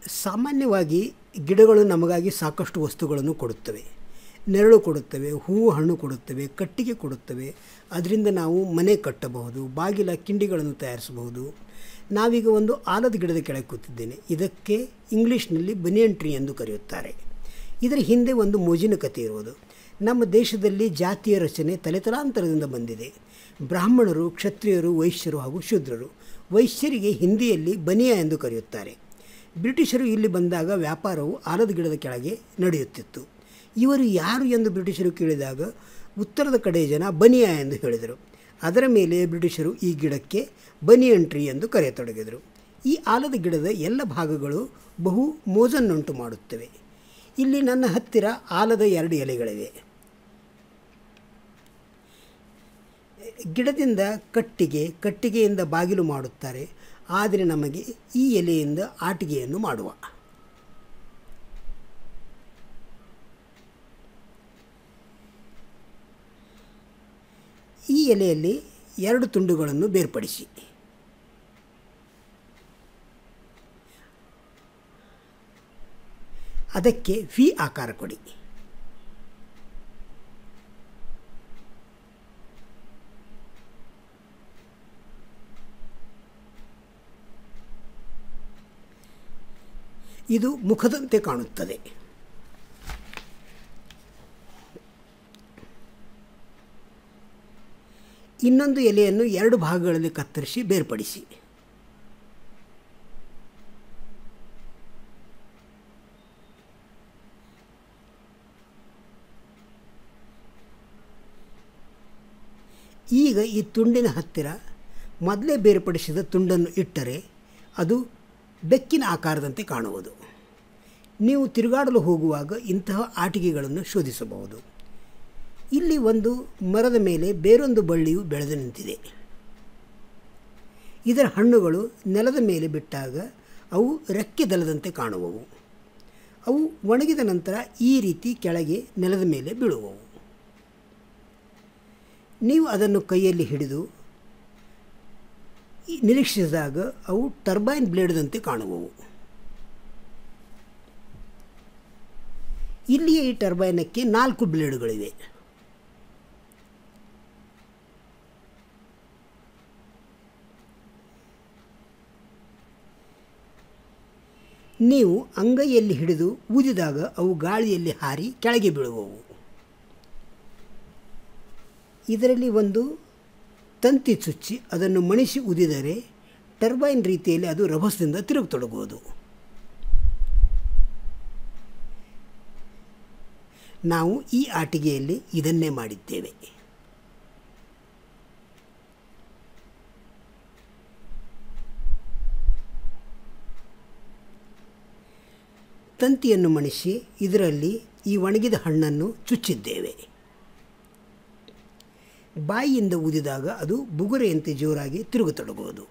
ಸಾಮಾನ್ಯವಾಗಿ ಗಿಡಗಳು ನಮಗಾಗಿ ಸಾಕಷ್ಟು ವಸ್ತುಗಳನ್ನು ಕೊಡುತ್ತವೆ ನೆರಳು ಕೊಡುತ್ತವೆ ಹೂವು ಹಣ್ಣು ಕೊಡುತ್ತವೆ ಕಟ್ಟಿಗೆ ಕೊಡುತ್ತವೆ ಅದರಿಂದ ನಾವು ಮನೆ ಕಟ್ಟಬಹುದು ಬಾಗಿಲ ಕಿಂಡಿಗಳನ್ನು ತಯಾರಿಸಬಹುದು ನಾವೀಗ ಒಂದು ಆಲದ ಗಿಡದ ಕೆಳಗೆ ಕೂತಿದ್ದೇನೆ ಇದಕ್ಕೆ ಇಂಗ್ಲೀಷ್ನಲ್ಲಿ ಬನಿಯನ್ ಟ್ರೀ ಎಂದು ಕರೆಯುತ್ತಾರೆ ಇದರ ಹಿಂದೆ ಒಂದು ಮೋಜಿನ ಕಥೆ ಇರುವುದು ನಮ್ಮ ದೇಶದಲ್ಲಿ ಜಾತಿಯ ರಚನೆ ತಲೆತಲಾಂತರದಿಂದ ಬಂದಿದೆ ಬ್ರಾಹ್ಮಣರು ಕ್ಷತ್ರಿಯರು ವೈಶ್ಯರು ಹಾಗೂ ಶೂದ್ರರು ವೈಶ್ಯರಿಗೆ ಹಿಂದಿಯಲ್ಲಿ ಬನಿಯ ಎಂದು ಕರೆಯುತ್ತಾರೆ ಬ್ರಿಟಿಷರು ಇಲ್ಲಿ ಬಂದಾಗ ವ್ಯಾಪಾರವು ಆಲದ ಗಿಡದ ಕೆಳಗೆ ನಡೆಯುತ್ತಿತ್ತು ಇವರು ಯಾರು ಎಂದು ಬ್ರಿಟಿಷರು ಕೇಳಿದಾಗ ಉತ್ತರದ ಕಡೆಯ ಜನ ಬನಿಯಾ ಎಂದು ಹೇಳಿದರು ಅದರ ಮೇಲೆ ಬ್ರಿಟಿಷರು ಈ ಗಿಡಕ್ಕೆ ಬನಿಯನ್ ಟ್ರೀ ಎಂದು ಕರೆಯತೊಡಗಿದರು ಈ ಆಲದ ಗಿಡದ ಎಲ್ಲ ಭಾಗಗಳು ಬಹು ಮೋಜನ್ನುಂಟು ಮಾಡುತ್ತವೆ ಇಲ್ಲಿ ನನ್ನ ಹತ್ತಿರ ಆಲದ ಎರಡು ಎಲೆಗಳಿವೆ ಗಿಡದಿಂದ ಕಟ್ಟಿಗೆ ಕಟ್ಟಿಗೆಯಿಂದ ಬಾಗಿಲು ಮಾಡುತ್ತಾರೆ ಆದರೆ ನಮಗೆ ಈ ಎಲೆಯಿಂದ ಆಟಿಕೆಯನ್ನು ಮಾಡುವ ಈ ಎಲೆಯಲ್ಲಿ ಎರಡು ತುಂಡುಗಳನ್ನು ಬೇರ್ಪಡಿಸಿ ಅದಕ್ಕೆ ವಿ ಆಕಾರ ಕೊಡಿ ಇದು ಮುಖದಂತೆ ಕಾಣುತ್ತದೆ ಇನ್ನೊಂದು ಎಲೆಯನ್ನು ಎರಡು ಭಾಗಗಳಲ್ಲಿ ಕತ್ತರಿಸಿ ಬೇರ್ಪಡಿಸಿ ಈಗ ಈ ತುಂಡಿನ ಹತ್ತಿರ ಮೊದಲೇ ಬೇರ್ಪಡಿಸಿದ ತುಂಡನ್ನು ಇಟ್ಟರೆ ಅದು ಬೆಕ್ಕಿನ ಆಕಾರದಂತೆ ಕಾಣುವುದು ನೀವು ತಿರುಗಾಡಲು ಹೋಗುವಾಗ ಇಂತಹ ಆಟಿಕೆಗಳನ್ನು ಶೋಧಿಸಬಹುದು ಇಲ್ಲಿ ಒಂದು ಮರದ ಮೇಲೆ ಬೇರೊಂದು ಬಳ್ಳಿಯು ಬೆಳೆದು ನಿಂತಿದೆ ಇದರ ಹಣ್ಣುಗಳು ನೆಲದ ಮೇಲೆ ಬಿಟ್ಟಾಗ ಅವು ರೆಕ್ಕೆ ದಲದಂತೆ ಕಾಣುವವು ಅವು ಒಣಗಿದ ನಂತರ ಈ ರೀತಿ ಕೆಳಗೆ ನೆಲದ ಮೇಲೆ ಬೀಳುವವು ನೀವು ಅದನ್ನು ಕೈಯಲ್ಲಿ ಹಿಡಿದು ನಿರೀಕ್ಷಿಸಿದಾಗ ಅವು ಟರ್ಬೈನ್ ಬ್ಲೇಡ್ದಂತೆ ಕಾಣುವವು ಇಲ್ಲಿಯ ಈ ಟರ್ಬೈನಕ್ಕೆ ನಾಲ್ಕು ಬ್ಲೇಡ್ಗಳಿವೆ ನೀವು ಅಂಗೈಯಲ್ಲಿ ಹಿಡಿದು ಊದಿದಾಗ ಅವು ಗಾಳಿಯಲ್ಲಿ ಹಾರಿ ಕೆಳಗೆ ಬೀಳುವವು ಇದರಲ್ಲಿ ಒಂದು ತಂತಿ ಚುಚ್ಚಿ ಅದನ್ನು ಮಣಿಸಿ ಉದಿದರೆ ಟರ್ಬೈನ್ ರೀತಿಯಲ್ಲಿ ಅದು ರಭಸದಿಂದ ತಿರುಗತೊಡಗುವುದು ನಾವು ಈ ಆಟಿಕೆಯಲ್ಲಿ ಇದನ್ನೇ ಮಾಡಿದ್ದೇವೆ ತಂತಿಯನ್ನು ಮಣಿಸಿ ಇದರಲ್ಲಿ ಈ ಒಣಗಿದ ಹಣ್ಣನ್ನು ಚುಚ್ಚಿದ್ದೇವೆ ಬಾಯಿಯಿಂದ ಊದಿದಾಗ ಅದು ಬುಗುರೆಯಂತೆ ಜೋರಾಗಿ ತಿರುಗತೊಡಗುವುದು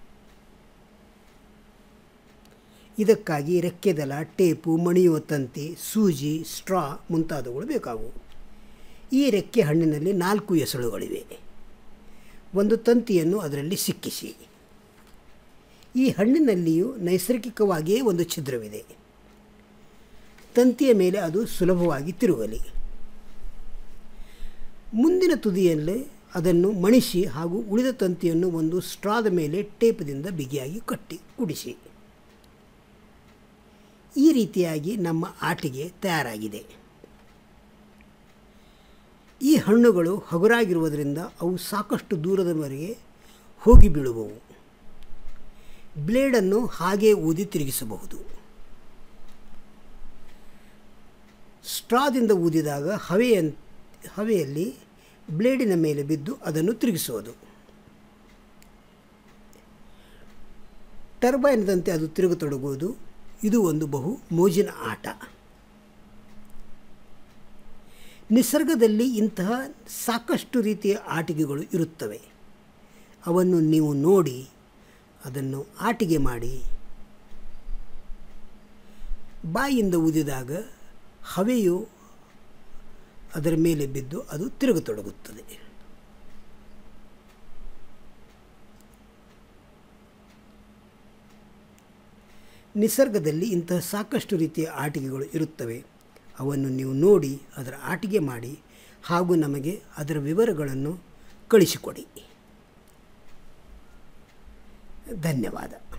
ಇದಕ್ಕಾಗಿ ರೆಕ್ಕೆದಲ ಟೇಪು ಮಣಿಯುವ ತಂತಿ ಸೂಜಿ ಸ್ಟ್ರಾ ಮುಂತಾದವುಗಳು ಬೇಕಾಗುವು ಈ ರೆಕ್ಕೆ ಹಣ್ಣಿನಲ್ಲಿ ನಾಲ್ಕು ಎಸಳುಗಳಿವೆ ಒಂದು ತಂತಿಯನ್ನು ಅದರಲ್ಲಿ ಸಿಕ್ಕಿಸಿ ಈ ಹಣ್ಣಿನಲ್ಲಿಯೂ ನೈಸರ್ಗಿಕವಾಗಿಯೇ ಒಂದು ಛಿದ್ರವಿದೆ ತಂತಿಯ ಮೇಲೆ ಅದು ಸುಲಭವಾಗಿ ತಿರುಗಲಿ ಮುಂದಿನ ತುದಿಯಲ್ಲಿ ಅದನ್ನು ಮಣಿಸಿ ಹಾಗೂ ಉಳಿದ ತಂತಿಯನ್ನು ಒಂದು ಸ್ಟ್ರಾದ ಮೇಲೆ ಟೇಪದಿಂದ ಬಿಗಿಯಾಗಿ ಕಟ್ಟಿ ಕುಡಿಸಿ ಈ ರೀತಿಯಾಗಿ ನಮ್ಮ ಆಟಿಗೆ ತಯಾರಾಗಿದೆ ಈ ಹಣ್ಣುಗಳು ಹಗುರಾಗಿರುವುದರಿಂದ ಅವು ಸಾಕಷ್ಟು ದೂರದವರೆಗೆ ಹೋಗಿ ಬೀಳುವವು ಬ್ಲೇಡನ್ನು ಹಾಗೆ ಊದಿ ತಿರುಗಿಸಬಹುದು ಸ್ಟ್ರಾದಿಂದ ಊದಿದಾಗ ಹವೆಯ ಹವೆಯಲ್ಲಿ ಬ್ಲೇಡಿನ ಮೇಲೆ ಬಿದ್ದು ಅದನ್ನು ತಿರುಗಿಸುವುದು ಟರ್ಬೈನ್ದಂತೆ ಅದು ತಿರುಗತೊಡಗುವುದು ಇದು ಒಂದು ಬಹು ಮೋಜಿನ ಆಟ ನಿಸರ್ಗದಲ್ಲಿ ಇಂತಹ ಸಾಕಷ್ಟು ರೀತಿಯ ಆಟಿಕೆಗಳು ಇರುತ್ತವೆ ಅವನ್ನು ನೀವು ನೋಡಿ ಅದನ್ನು ಆಟಿಕೆ ಮಾಡಿ ಬಾಯಿಯಿಂದ ಊದಿದಾಗ ಹವೆಯು ಅದರ ಮೇಲೆ ಬಿದ್ದು ಅದು ತಿರುಗತೊಡಗುತ್ತದೆ ನಿಸರ್ಗದಲ್ಲಿ ಇಂತಹ ಸಾಕಷ್ಟು ರೀತಿಯ ಆಟಿಕೆಗಳು ಇರುತ್ತವೆ ಅವನ್ನು ನೀವು ನೋಡಿ ಅದರ ಆಟಿಕೆ ಮಾಡಿ ಹಾಗೂ ನಮಗೆ ಅದರ ವಿವರಗಳನ್ನು ಕಳಿಸಿಕೊಡಿ ಧನ್ಯವಾದ